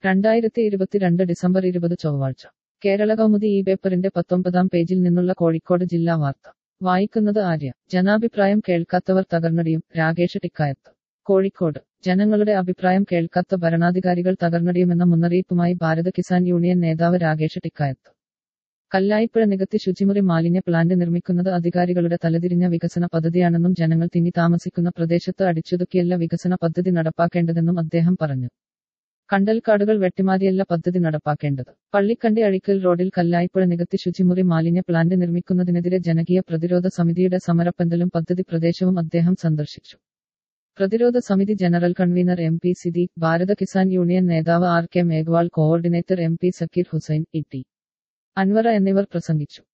രണ്ടായിരത്തി ഇരുപത്തിരണ്ട് ഡിസംബർ ഇരുപത് ചൊവ്വാഴ്ച കേരള കൗമുദി ഈ പേപ്പറിന്റെ പത്തൊമ്പതാം പേജിൽ നിന്നുള്ള കോഴിക്കോട് ജില്ലാ വാർത്ത വായിക്കുന്നത് ആര്യ ജനാഭിപ്രായം കേൾക്കാത്തവർ തകർന്നടിയും രാകേഷ് ടിക്കായത്ത് കോഴിക്കോട് ജനങ്ങളുടെ അഭിപ്രായം കേൾക്കാത്ത ഭരണാധികാരികൾ തകർന്നടിയുമെന്ന മുന്നറിയിപ്പുമായി ഭാരത കിസാൻ യൂണിയൻ നേതാവ് രാകേഷ് ടിക്കായത്ത് കല്ലായിപ്പുഴ നികത്തി ശുചിമുറി മാലിന്യ പ്ലാന്റ് നിർമ്മിക്കുന്നത് അധികാരികളുടെ തലതിരിഞ്ഞ വികസന പദ്ധതിയാണെന്നും ജനങ്ങൾ തിങ്ങി താമസിക്കുന്ന പ്രദേശത്ത് അടിച്ചൊതുക്കിയല്ല വികസന പദ്ധതി നടപ്പാക്കേണ്ടതെന്നും അദ്ദേഹം പറഞ്ഞു കണ്ടൽക്കാടുകൾ വെട്ടിമാരിയല്ല പദ്ധതി നടപ്പാക്കേണ്ടത് പള്ളിക്കണ്ടി അഴിക്കൽ റോഡിൽ കല്ലായിപ്പുഴ നികത്തി ശുചിമുറി മാലിന്യ പ്ലാന്റ് നിർമ്മിക്കുന്നതിനെതിരെ ജനകീയ പ്രതിരോധ സമിതിയുടെ സമരപ്പന്തലും പദ്ധതി പ്രദേശവും അദ്ദേഹം സന്ദർശിച്ചു പ്രതിരോധ സമിതി general convener M P Siddique Bharatha Kisan union നേതാവ് R K Meghwal coordinator M P Zakir Hussain E T അൻവറ എന്നിവർ പ്രസംഗിച്ചു